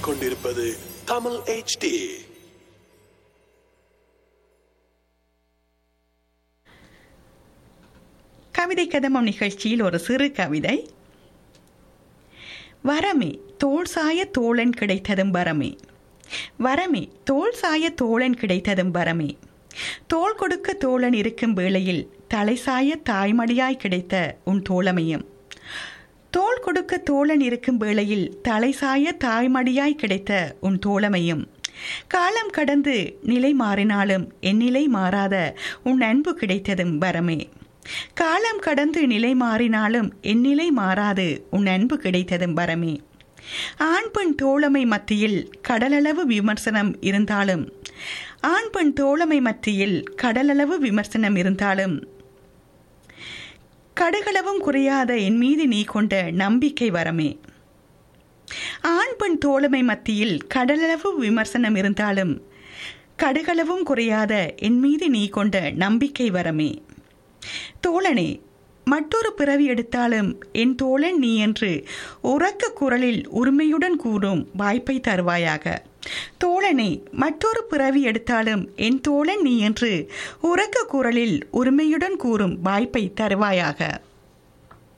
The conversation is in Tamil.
கேட்டுக்கொண்டிருப்பது தமிழ் HD கவிதை கதமம் நிகழ்ச்சியில் ஒரு சிறு கவிதை வரமே தோள் சாய தோழன் கிடைத்ததும் வரமே வரமே தோள் சாய தோழன் கிடைத்ததும் வரமே தோள் கொடுக்க தோழன் இருக்கும் வேளையில் தலை சாய தாய்மடியாய் கிடைத்த உன் தோழமையும் தோள் கொடுக்க தோழன் இருக்கும் வேளையில் தலை சாய தாய்மடியாய் கிடைத்த உன் தோழமையும் காலம் கடந்து நிலை மாறினாலும் என் நிலை மாறாத உன் அன்பு கிடைத்ததும் வரமே காலம் கடந்து நிலை மாறினாலும் என் நிலை மாறாது உன் அன்பு கிடைத்ததும் வரமே ஆண் பெண் தோழமை மத்தியில் கடலளவு விமர்சனம் இருந்தாலும் ஆண் பெண் தோழமை மத்தியில் கடலளவு விமர்சனம் இருந்தாலும் கடுகளவும் குறையாத என் மீது நீ கொண்ட நம்பிக்கை வரமே ஆண் பெண் தோழமை மத்தியில் கடலளவு விமர்சனம் இருந்தாலும் கடுகளவும் குறையாத என் மீது நீ கொண்ட நம்பிக்கை வரமே தோழனே மற்றொரு பிறவி எடுத்தாலும் என் தோழன் நீ என்று உறக்க குரலில் உரிமையுடன் கூறும் வாய்ப்பை தருவாயாக தோழனே மற்றொரு பிறவி எடுத்தாலும் என் தோழன் நீ என்று உறக்க குரலில் உரிமையுடன் கூறும் வாய்ப்பை தருவாயாக